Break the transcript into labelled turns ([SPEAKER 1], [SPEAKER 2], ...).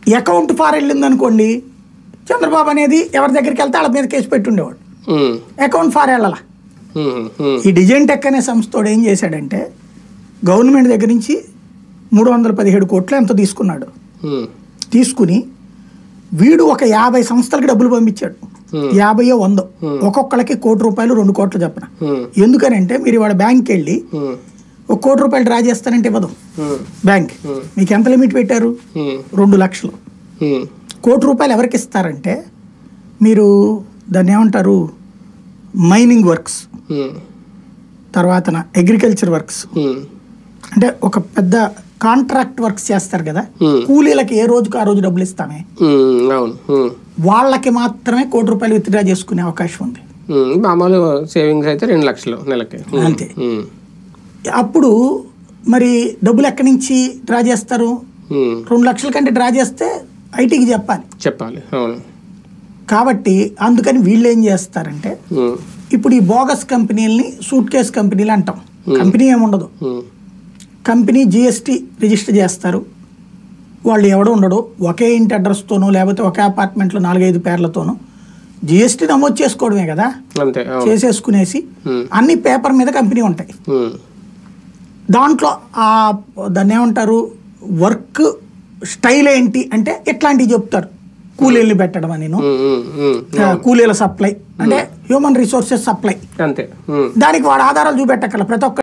[SPEAKER 1] Account far వెళ్ళింది అనుకోండి చంద్రబాబు అనేది ఎవరి దగ్గరికి వెళ్తే వాళ్ళ మీద కేసు పెట్టుండేవాడు
[SPEAKER 2] ఉమ్,
[SPEAKER 1] అకౌంట్ ఫార్ వెళ్ళాల
[SPEAKER 2] ఉమ్, ఉమ్,
[SPEAKER 1] ఈ డిజైన్ టెక్ అనే సంస్థోడు ఏం చేశాడంటే గవర్నమెంట్ దగ్గర నుంచి మూడు వందల పదిహేడు కోట్లు ఎంతో తీసుకున్నాడు
[SPEAKER 2] ఉమ్,
[SPEAKER 1] తీసుకుని వీడు ఒక యాభై సంస్థలకి డబ్బులు పంపించాడు యాభైయో వందో ఒక్కొక్కళ్ళకి కోటి రూపాయలు రెండు కోట్లు చెప్పిన
[SPEAKER 2] ఉమ్,
[SPEAKER 1] ఎందుకనంటే మీరు ఇవాళ బ్యాంక్కి వెళ్ళి
[SPEAKER 2] ఉమ్,
[SPEAKER 1] ఒక కోటి రూపాయలు డ్రా చేస్తానంటే ఇవ్వదు
[SPEAKER 2] ఉమ్,
[SPEAKER 1] బ్యాంక్ మీకు ఎంత లిమిట్ పెట్టారు
[SPEAKER 2] ఉమ్,
[SPEAKER 1] రెండు లక్షలు
[SPEAKER 2] ఉమ్,
[SPEAKER 1] కోటి రూపాయలు ఎవరికి ఇస్తారంటే మీరు దాన్ని ఏమంటారు మైనింగ్ వర్క్స్
[SPEAKER 2] ఉమ్,
[SPEAKER 1] తర్వాత అగ్రికల్చర్ వర్క్స్
[SPEAKER 2] ఉమ్,
[SPEAKER 1] అంటే ఒక పెద్ద కాంట్రాక్ట్ వర్క్స్ చేస్తారు కదా
[SPEAKER 2] Hmm.
[SPEAKER 1] కూలీలకి ఏ రోజుకు ఆ రోజు డబ్బులు ఇస్తామే
[SPEAKER 2] ఉమ్, అవును ఉమ్,
[SPEAKER 1] వాళ్ళకి మాత్రమే కోటి రూపాయలు విత్డ్రా చేసుకునే అవకాశం ఉంది
[SPEAKER 2] ఉమ్, మామూలు సేవింగ్స్ అయితే రెండు లక్షలు నెలకి ఉమ్,
[SPEAKER 1] అంతే.
[SPEAKER 2] ఉమ్,
[SPEAKER 1] అప్పుడు మరి డబ్బులు ఎక్కడి నుంచి డ్రా చేస్తారు
[SPEAKER 2] ఉమ్,
[SPEAKER 1] రెండు లక్షల కంటే డ్రా చేస్తే ఐటీకి చెప్పాలి
[SPEAKER 2] చెప్పాలి అవును
[SPEAKER 1] కాబట్టి అందుకని వీళ్ళు ఏం చేస్తారంటే
[SPEAKER 2] ఉమ్,
[SPEAKER 1] ఇప్పుడు ఈ బోగస్ కంపెనీలని సూట్ కేస్ కంపెనీలు అంటాం కంపెనీ ఏముండదు
[SPEAKER 2] ఉమ్,
[SPEAKER 1] కంపెనీ జిఎస్టీ రిజిస్టర్ చేస్తారు వాళ్ళు ఎవడో ఉండడు ఒకే ఇంటి అడ్రస్తోనో లేకపోతే ఒకే అపార్ట్మెంట్లో నాలుగైదు పేర్లతోనో జిఎస్టీ నమోదు చేసుకోవడమే కదా
[SPEAKER 2] అంతే అవును
[SPEAKER 1] చేసేసుకునేసి
[SPEAKER 2] Hmm.
[SPEAKER 1] అన్ని పేపర్ మీద కంపెనీ ఉంటాయి
[SPEAKER 2] ఉమ్,
[SPEAKER 1] దాంట్లో ఆ దాన్ని ఏమంటారు వర్క్ స్టైల్ ఏంటి అంటే ఇట్లాంటివి చెప్తారు కూలీలు పెట్టడం అని
[SPEAKER 2] ఉమ్, ఉమ్, ఉమ్,
[SPEAKER 1] కూలీల సప్లై అంటే హ్యూమన్ రిసోర్సెస్ సప్లై
[SPEAKER 2] అంతే ఉమ్.
[SPEAKER 1] దానికి వాడు ఆధారాలు చూపెట్టక్కల ప్రతి ఒక్క